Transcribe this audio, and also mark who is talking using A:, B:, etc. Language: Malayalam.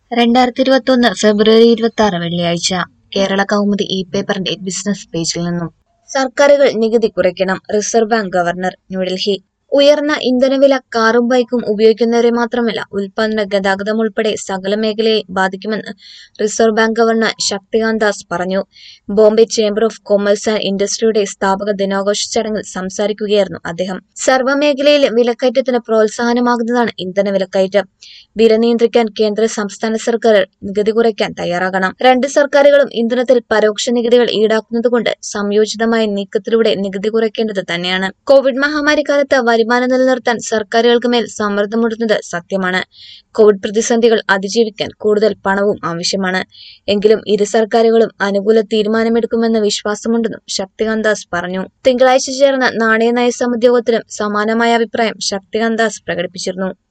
A: രണ്ടായിരത്തി ഇരുപത്തി ഒന്ന് ഫെബ്രുവരി ഇരുപത്തി ആറ് വെള്ളിയാഴ്ച കേരള കൗമുദി ഇ പേപ്പറിന്റെ ബിസിനസ് പേജിൽ നിന്നും സർക്കാരുകൾ നികുതി കുറയ്ക്കണം റിസർവ് ബാങ്ക് ഗവർണർ ന്യൂഡൽഹി ഉയർന്ന ഇന്ധനവില കാറും ബൈക്കും ഉപയോഗിക്കുന്നവരെ മാത്രമല്ല ഉൽപാദന ഗതാഗതം ഉൾപ്പെടെ സകല മേഖലയെ ബാധിക്കുമെന്ന് reserve bank governor Shaktikanta Das പറഞ്ഞു Bombay chamber of commerce and ഇൻഡസ്ട്രിയുടെ സ്ഥാപക ദിനാഘോഷ ചടങ്ങിൽ സംസാരിക്കുകയായിരുന്നു അദ്ദേഹം സർവ്വമേഖലയിലെ വിലക്കയറ്റത്തിന് പ്രോത്സാഹനമാകുന്നതാണ് ഇന്ധന വിലക്കയറ്റം വില നിയന്ത്രിക്കാൻ കേന്ദ്ര സംസ്ഥാന സർക്കാരുകൾ നികുതി കുറയ്ക്കാൻ തയ്യാറാകണം രണ്ട് സർക്കാരുകളും ഇന്ധനത്തിൽ പരോക്ഷ നികുതികൾ ഈടാക്കുന്നതുകൊണ്ട് സംയോജിതമായ നീക്കത്തിലൂടെ നികുതി കുറയ്ക്കേണ്ടത് തന്നെയാണ് കോവിഡ് മഹാമാരി കാലത്ത് വരുമാനം നിലനിർത്താൻ സർക്കാരുകൾക്ക് മേൽ സമ്മർദ്ദമുടുന്നത് സത്യമാണ് കോവിഡ് പ്രതിസന്ധികൾ അതിജീവിക്കാൻ കൂടുതൽ പണവും ആവശ്യമാണ് എങ്കിലും ഇരു സർക്കാരുകളും അനുകൂല തീരുമാനമെടുക്കുമെന്ന വിശ്വാസമുണ്ടെന്നും ശക്തികാന്ത് ദാസ് പറഞ്ഞു തിങ്കളാഴ്ച ചേർന്ന നാണയനയ സമിതി യോഗത്തിലും സമാനമായ അഭിപ്രായം ശക്തികാന്ത് ദാസ് പ്രകടിപ്പിച്ചിരുന്നു